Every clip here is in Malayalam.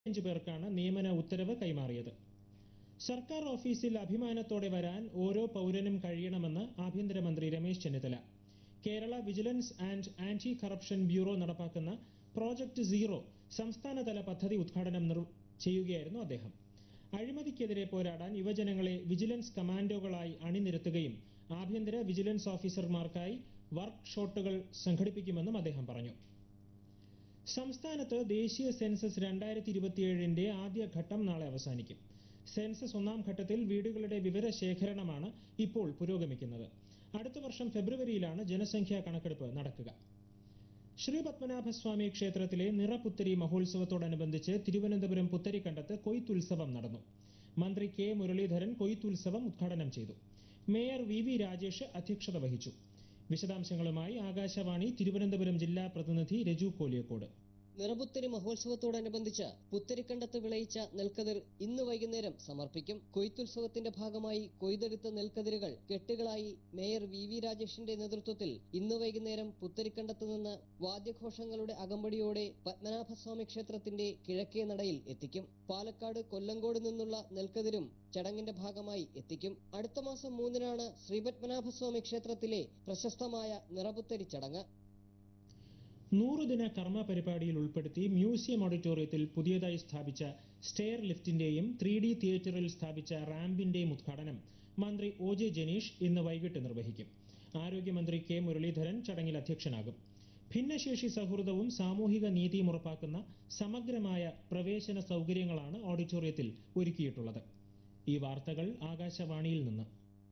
അഞ്ച് പേർക്കാണ് നിയമന ഉത്തരവ് കൈമാറിയത് സർക്കാർ ഓഫീസിൽ അഭിമാനത്തോടെ വരാൻ ഓരോ പൗരനും കഴിയണമെന്ന് ആഭ്യന്തരമന്ത്രി Ramesh Chennithala Kerala vigilance and anti corruption bureau നടപ്പാക്കുന്ന പ്രോജക്ട് സീറോ സംസ്ഥാനതല പദ്ധതി ഉദ്ഘാടനം നിർ- ചെയ്യുകയായിരുന്നു അദ്ദേഹം അഴിമതിക്കെതിരെ പോരാടാൻ യുവജനങ്ങളെ വിജിലൻസ് കമാൻഡോകളായി അണിനിരത്തുകയും ആഭ്യന്തര വിജിലൻസ് ഓഫീസർമാർക്കായി വർക്ക് ഷോട്ടുകൾ സംഘടിപ്പിക്കുമെന്നും അദ്ദേഹം പറഞ്ഞു സംസ്ഥാനത്ത് ദേശീയ സെൻസസ് രണ്ടായിരത്തി ഇരുപത്തിയേഴിന്റെ ആദ്യഘട്ടം നാളെ അവസാനിക്കും സെൻസസ് ഒന്നാം ഘട്ടത്തിൽ വീടുകളുടെ വിവരശേഖരണമാണ് ഇപ്പോൾ പുരോഗമിക്കുന്നത് അടുത്ത വർഷം ഫെബ്രുവരിയിലാണ് ജനസംഖ്യാ കണക്കെടുപ്പ് നടക്കുക ശ്രീ പത്മനാഭസ്വാമി ക്ഷേത്രത്തിലെ നിറപുത്തരി മഹോത്സവത്തോടനുബന്ധിച്ച് തിരുവനന്തപുരം പുത്തരിക്കണ്ടത്ത് കൊയ്ത്തുത്സവം നടന്നു മന്ത്രി കെ മുരളീധരൻ കൊയ്ത്തുത്സവം ഉദ്ഘാടനം ചെയ്തു മേയർ വി വി രാജേഷ് അധ്യക്ഷത വഹിച്ചു വിശദാംശങ്ങളുമായി ആകാശവാണി തിരുവനന്തപുരം ജില്ലാ പ്രതിനിധി രജു കോലിയക്കോട് നിറപുത്തരി മഹോത്സവത്തോടനുബന്ധിച്ച് പുത്തരിക്കണ്ടത്ത് വിളയിച്ച നെൽക്കതിർ ഇന്ന് വൈകുന്നേരം സമർപ്പിക്കും കൊയ്ത്തുത്സവത്തിന്റെ ഭാഗമായി കൊയ്തെടുത്ത നെൽക്കതിരുകൾ കെട്ടുകളായി മേയർ വി വി രാജേഷിന്റെ നേതൃത്വത്തിൽ ഇന്ന് വൈകുന്നേരം പുത്തരിക്കണ്ടത്ത് നിന്ന് വാദ്യഘോഷങ്ങളുടെ അകമ്പടിയോടെ പത്മനാഭസ്വാമി ക്ഷേത്രത്തിന്റെ കിഴക്കേ നടയിൽ എത്തിക്കും പാലക്കാട് കൊല്ലങ്കോട് നിന്നുള്ള നെൽക്കതിരും ചടങ്ങിന്റെ ഭാഗമായി എത്തിക്കും അടുത്ത മാസം മൂന്നിനാണ് ശ്രീപത്മനാഭസ്വാമി ക്ഷേത്രത്തിലെ പ്രശസ്തമായ നിറപുത്തരി ചടങ്ങ് നൂറുദിന കർമ്മ പരിപാടിയിൽ ഉൾപ്പെടുത്തി മ്യൂസിയം ഓഡിറ്റോറിയത്തിൽ പുതിയതായി സ്ഥാപിച്ച സ്റ്റെയർ ലിഫ്റ്റിന്റെയും ത്രീ ഡി തിയേറ്ററിൽ സ്ഥാപിച്ച റാമ്പിന്റെയും ഉദ്ഘാടനം മന്ത്രി ഒ ജെ ജനീഷ് ഇന്ന് വൈകിട്ട് നിർവഹിക്കും ആരോഗ്യമന്ത്രി കെ മുരളീധരൻ ചടങ്ങിൽ അധ്യക്ഷനാകും ഭിന്നശേഷി സൗഹൃദവും സാമൂഹിക നീതിയും ഉറപ്പാക്കുന്ന സമഗ്രമായ പ്രവേശന സൗകര്യങ്ങളാണ് ഓഡിറ്റോറിയത്തിൽ ഒരുക്കിയിട്ടുള്ളത് ഈ വാർത്തകൾ ആകാശവാണിയിൽ നിന്ന്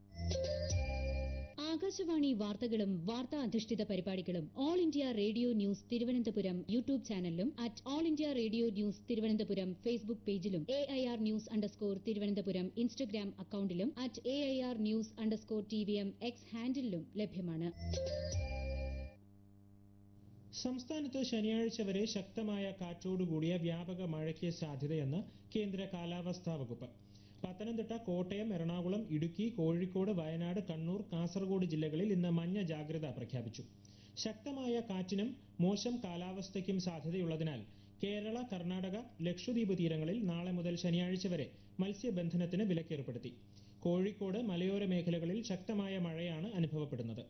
ആകാശവാണി വാർത്തകളും വാർത്താ അധിഷ്ഠിത പരിപാടികളും all India radio news Thiruvananthapuram YouTube ചാനലിലും at all India radio news Thiruvananthapuram Facebook പേജിലും A I R news underscore Thiruvananthapuram Instagram അക്കൌണ്ടിലും at A I R news underscore T V M X ഹാൻഡിലും ലഭ്യമാണ് സംസ്ഥാനത്ത് ശനിയാഴ്ച വരെ ശക്തമായ കാറ്റോടുകൂടിയ വ്യാപക മഴയ്ക്ക് സാധ്യതയെന്ന് കേന്ദ്ര കാലാവസ്ഥാ വകുപ്പ് പത്തനംതിട്ട കോട്ടയം എറണാകുളം ഇടുക്കി കോഴിക്കോട് വയനാട് കണ്ണൂർ കാസർഗോഡ് ജില്ലകളിൽ ഇന്ന് മഞ്ഞ ജാഗ്രത പ്രഖ്യാപിച്ചു ശക്തമായ കാറ്റിനും മോശം കാലാവസ്ഥയ്ക്കും സാധ്യതയുള്ളതിനാൽ കേരള കർണാടക ലക്ഷദ്വീപ് തീരങ്ങളിൽ നാളെ മുതൽ ശനിയാഴ്ച വരെ മത്സ്യബന്ധനത്തിന് വിലക്കേർപ്പെടുത്തി കോഴിക്കോട് മലയോര മേഖലകളിൽ ശക്തമായ മഴയാണ് അനുഭവപ്പെടുന്നത്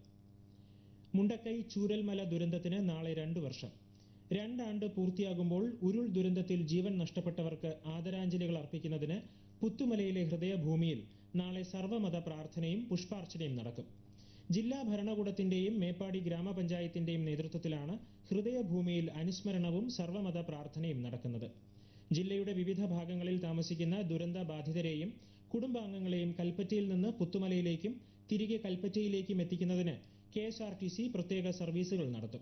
മുണ്ടക്കൈ ചൂരൽമല ദുരന്തത്തിന് നാളെ രണ്ടു വർഷം രണ്ടാണ്ട് പൂർത്തിയാകുമ്പോൾ ഉരുൾ ദുരന്തത്തിൽ ജീവൻ നഷ്ടപ്പെട്ടവർക്ക് ആദരാഞ്ജലികൾ അർപ്പിക്കുന്നതിന് പുത്തുമലയിലെ ഹൃദയഭൂമിയിൽ നാളെ സർവ്വമത പ്രാർത്ഥനയും പുഷ്പാർച്ചനയും നടക്കും ജില്ലാ ഭരണകൂടത്തിന്റെയും മേപ്പാടി ഗ്രാമപഞ്ചായത്തിന്റെയും നേതൃത്വത്തിലാണ് ഹൃദയഭൂമിയിൽ അനുസ്മരണവും സർവ്വമത പ്രാർത്ഥനയും നടക്കുന്നത് ജില്ലയുടെ വിവിധ ഭാഗങ്ങളിൽ താമസിക്കുന്ന ദുരന്ത ബാധിതരെയും കുടുംബാംഗങ്ങളെയും കൽപ്പറ്റയിൽ നിന്ന് പുത്തുമലയിലേക്കും തിരികെ കൽപ്പറ്റയിലേക്കും എത്തിക്കുന്നതിന് K S R T C പ്രത്യേക സർവീസുകൾ നടത്തും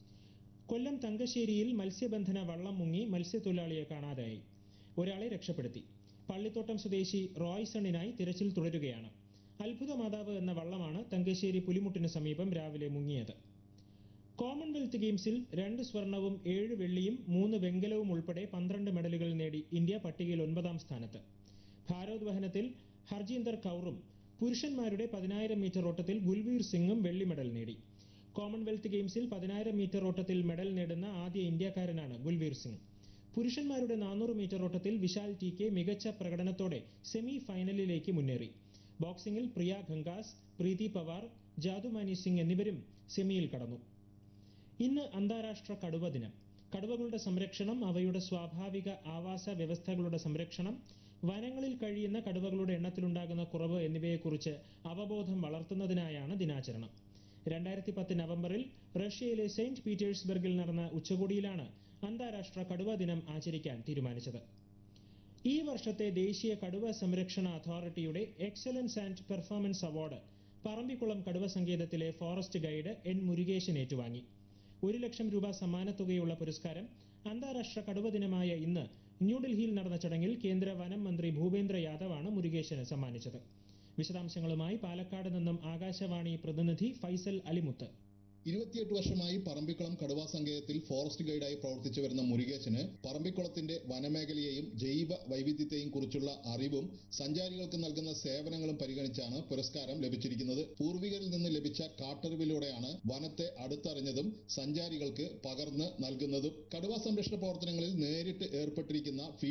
കൊല്ലം തങ്കശ്ശേരിയിൽ മത്സ്യബന്ധന വള്ളം മുങ്ങി മത്സ്യത്തൊഴിലാളിയെ കാണാതായി ഒരാളെ രക്ഷപ്പെടുത്തി പള്ളിത്തോട്ടം സ്വദേശി റോയ്സണിനായി തിരച്ചിൽ തുടരുകയാണ് അത്ഭുത മാതാവ് എന്ന വള്ളമാണ് തങ്കശ്ശേരി പുലിമുട്ടിന് സമീപം രാവിലെ മുങ്ങിയത് കോമൺവെൽത്ത് ഗെയിംസിൽ രണ്ട് സ്വർണവും ഏഴ് വെള്ളിയും മൂന്ന് വെങ്കലവും ഉൾപ്പെടെ പന്ത്രണ്ട് മെഡലുകൾ നേടി ഇന്ത്യ പട്ടികയിൽ ഒൻപതാം സ്ഥാനത്ത് ഭാരോദ്വഹനത്തിൽ ഹർജീന്ദർ കൗറും പുരുഷന്മാരുടെ പതിനായിരം മീറ്റർ ഓട്ടത്തിൽ ഗുൽവീർ സിംഗും വെള്ളി മെഡൽ നേടി കോമൺവെൽത്ത് ഗെയിംസിൽ പതിനായിരം മീറ്റർ ഓട്ടത്തിൽ മെഡൽ നേടുന്ന ആദ്യ ഇന്ത്യക്കാരനാണ് ഗുൽവീർ സിംഗ് പുരുഷന്മാരുടെ നാനൂറ് മീറ്റർ ഓട്ടത്തിൽ വിശാൽ ടി കെ മികച്ച പ്രകടനത്തോടെ സെമി ഫൈനലിലേക്ക് മുന്നേറി ബോക്സിംഗിൽ പ്രിയ ഖങ്കാസ് പ്രീതി പവാർ ജാദുമാനി സിംഗ് എന്നിവരും സെമിയിൽ കടന്നു ഇന്ന് അന്താരാഷ്ട്ര കടുവ ദിനം കടുവകളുടെ സംരക്ഷണം അവയുടെ സ്വാഭാവിക ആവാസ വ്യവസ്ഥകളുടെ സംരക്ഷണം വനങ്ങളിൽ കഴിയുന്ന കടുവകളുടെ എണ്ണത്തിലുണ്ടാകുന്ന കുറവ് എന്നിവയെക്കുറിച്ച് അവബോധം വളർത്തുന്നതിനായാണ് ദിനാചരണം രണ്ടായിരത്തി പത്ത് നവംബറിൽ റഷ്യയിലെ സെയിന്റ് പീറ്റേഴ്സ്ബർഗിൽ നടന്ന ഉച്ചകോടിയിലാണ് അന്താരാഷ്ട്ര കടുവ ദിനം ആചരിക്കാൻ തീരുമാനിച്ചത് ഈ വർഷത്തെ ദേശീയ കടുവ സംരക്ഷണ അതോറിറ്റിയുടെ excellence and performance award Parambikulam കടുവ സങ്കേതത്തിലെ ഫോറസ്റ്റ് ഗൈഡ് എൻ മുരുകേശൻ ഏറ്റുവാങ്ങി ഒരു ലക്ഷം രൂപ സമ്മാനത്തുകയുള്ള പുരസ്കാരം അന്താരാഷ്ട്ര കടുവ ദിനമായ ഇന്ന് ന്യൂഡൽഹിയിൽ നടന്ന ചടങ്ങിൽ കേന്ദ്ര വനം മന്ത്രി ഭൂപേന്ദ്ര യാദവാണ് മുരുകേശന് സമ്മാനിച്ചത് വിശദാംശങ്ങളുമായി പാലക്കാട് നിന്നും ആകാശവാണി പ്രതിനിധി ഫൈസൽ അലിമുത്ത് ഇരുപത്തിയെട്ട് വർഷമായി പറമ്പിക്കുളം കടുവാ സങ്കേതത്തിൽ ഫോറസ്റ്റ് ഗൈഡായി പ്രവർത്തിച്ചു വരുന്ന മുരുകേശന് പറമ്പിക്കുളത്തിന്റെ വനമേഖലയെയും ജൈവ വൈവിധ്യത്തെയും കുറിച്ചുള്ള അറിവും സഞ്ചാരികൾക്ക് നൽകുന്ന സേവനങ്ങളും പരിഗണിച്ചാണ് പുരസ്കാരം ലഭിച്ചിരിക്കുന്നത് പൂർവികരിൽ നിന്ന് ലഭിച്ച കാട്ടറിവിലൂടെയാണ് വനത്തെ അടുത്തറിഞ്ഞതും സഞ്ചാരികൾക്ക് പകർന്ന് നൽകുന്നതും കടുവാ സംരക്ഷണ പ്രവർത്തനങ്ങളിൽ നേരിട്ട് ഏർപ്പെട്ടിരിക്കുന്ന